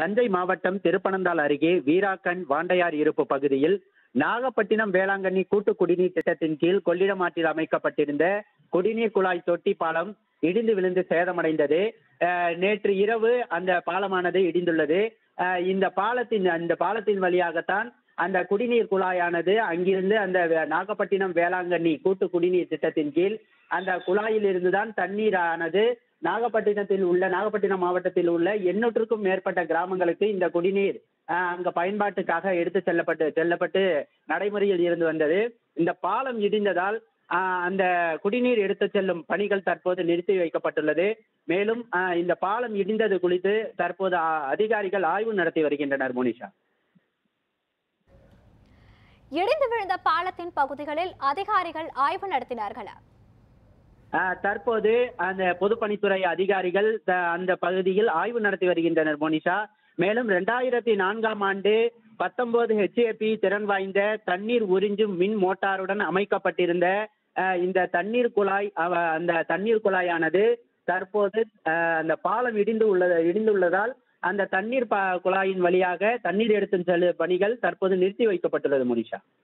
தஞ்சை மாவட்டம் திருப்பனந்தாள் அருகே வீராக்கன் வாண்டையார் இருப்பு பகுதியில் நாகப்பட்டினம் வேளாங்கண்ணி கூட்டு குடிநீர் திட்டத்தின் கீழ் கொள்ளிடம் ஆற்றில் அமைக்கப்பட்டிருந்த குடிநீர் குழாய் தொட்டி பாலம் இடிந்து விழுந்து சேதமடைந்தது அஹ், நேற்று இரவு அந்த பாலமானது இடிந்துள்ளது அஹ், இந்த பாலத்தின் அந்த பாலத்தின் வழியாகத்தான் அந்த குடிநீர் குழாயானது அங்கிருந்து அந்த வே- நாகப்பட்டினம் வேளாங்கண்ணி கூட்டு குடிநீர் திட்டத்தின் கீழ் அந்த குழாயில் இருந்துதான் தண்ணீரானது நாகப்பட்டினத்தில் உள்ள நாகப்பட்டினம் மாவட்டத்தில் உள்ள எண்ணூற்றுக்கும் மேற்பட்ட கிராமங்களுக்கு இந்த குடிநீர் அஹ், அங்க பயன்பாட்டுக்காக எடுத்து செல்லப்பட்டு செல்லப்பட்டு நடைமுறையில் இருந்து வந்தது இந்த பாலம் இடிந்ததால் அஹ், அந்த குடிநீர் எடுத்து செல்லும் பணிகள் தற்போது நிறுத்தி வைக்கப்பட்டுள்ளது மேலும் அஹ், இந்த பாலம் இடிந்தது குறித்து தற்போது அஹ், அதிகாரிகள் ஆய்வு நடத்தி வருகின்றனர் மோனிஷா இடிந்து விழுந்த பாலத்தின் பகுதிகளில் அதிகாரிகள் ஆய்வு நடத்தினார்களா ஆஹ் தற்போது அந்த பொதுப்பணித்துறை அதிகாரிகள் த- அந்த பகுதியில் ஆய்வு நடத்தி வருகின்றனர் மோனிஷா மேலும் ரெண்டாயிரத்தி நான்காம் ஆண்டு பத்தொன்பது ஹெச்ஏபி திறன் வாய்ந்த தண்ணீர் உறிஞ்சும் மின் மோட்டாருடன் அமைக்கப்பட்டிருந்த ஆஹ் இந்த தண்ணீர் குழாய் அவ- அந்த தண்ணீர் குழாயானது தற்போது ஆஹ் அந்த பாலம் இடிந்து உள்ளது இடிந்துள்ளதால் அந்த தண்ணீர் ப- குழாயின் வழியாக தண்ணீர் எடுத்து செல்லும் பணிகள் தற்போது நிறுத்தி வைக்கப்பட்டுள்ளது மோனிஷா